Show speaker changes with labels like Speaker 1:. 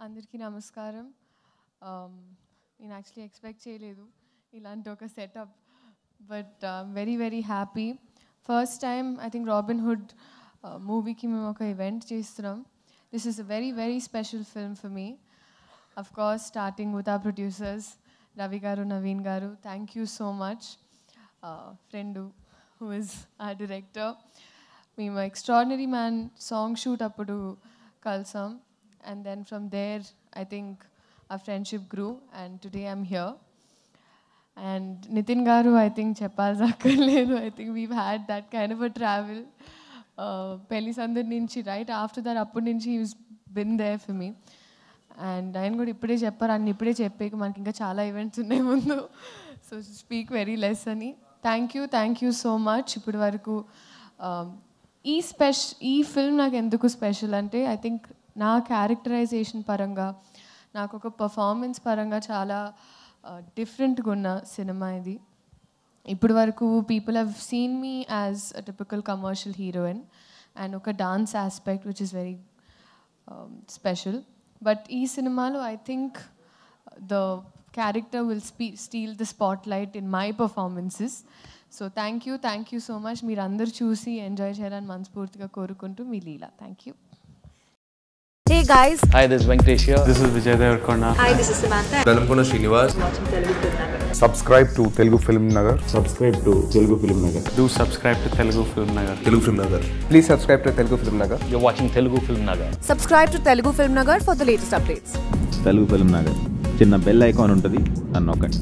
Speaker 1: అందరికీ నమస్కారం నేను యాక్చువల్లీ ఎక్స్పెక్ట్ చేయలేదు ఇలాంటి ఒక setup but very very happy first time I think Robin Hood మూవీకి మేము ఒక ఈవెంట్ చేస్తున్నాం this is a very very special film for me of course starting with uh producers Ravi garu Naveen garu thank you so much friend who is a director మేము extraordinary man song shoot అప్పుడు కలిసాం and then from there I think uh friendship grew and today I'm here and Nitin గారు I think చెప్పాల్సి అక్కర్లేదు I think we had that kind of a travel Pelli Sandadi నుంచి right after that అప్పటి నుంచి he's been there for me and ఆయన కూడా ఇప్పుడే చెప్పారు అన్ని ఇప్పుడే చెప్పేకి మనకి ఇంకా చాలా ఈవెంట్స్ ఉన్నాయి ముందు సో స్పీక్ వెరీ లెస్ అని thank you thank you so much ఇప్పటి వరకు um, ఈ స్పెష ఈ ఫిల్మ్ నాకు ఎందుకు స్పెషల్ అంటే ఐ థింక్ నా క్యారెక్టరైజేషన్ పరంగా నాకు ఒక పర్ఫార్మెన్స్ పరంగా చాలా డిఫరెంట్గా ఉన్న సినిమా ఇది ఇప్పటి వరకు people have seen me as a typical commercial heroine and ఒక dance aspect which is very special but ఈ సినిమాలో I think the character will స్పీ steal the spotlight in my performances so thank you thank you so much మీరు అందరు చూసి enjoy చేయాలని మనస్ఫూర్తిగా కోరుకుంటూ మీ Leela thank you
Speaker 2: Hey guys,
Speaker 3: Hi, this is Venkatesh here.
Speaker 4: This is Vijay Devarkonda.
Speaker 2: hi, this is Samantha.
Speaker 5: Velankonda Srinivas
Speaker 6: subscribe to Telugu Film Nagar.
Speaker 7: subscribe to Telugu Film Nagar.
Speaker 4: Do subscribe to Telugu Film Nagar.
Speaker 5: Telugu Film Nagar
Speaker 6: Please subscribe to Telugu Film Nagar.
Speaker 3: You're watching Telugu Film Nagar.
Speaker 2: Subscribe to Telugu Film Nagar for the latest updates.
Speaker 7: Telugu Film Nagar చిన్న bell icon ఉంటుంది నన్ను నొక్కండి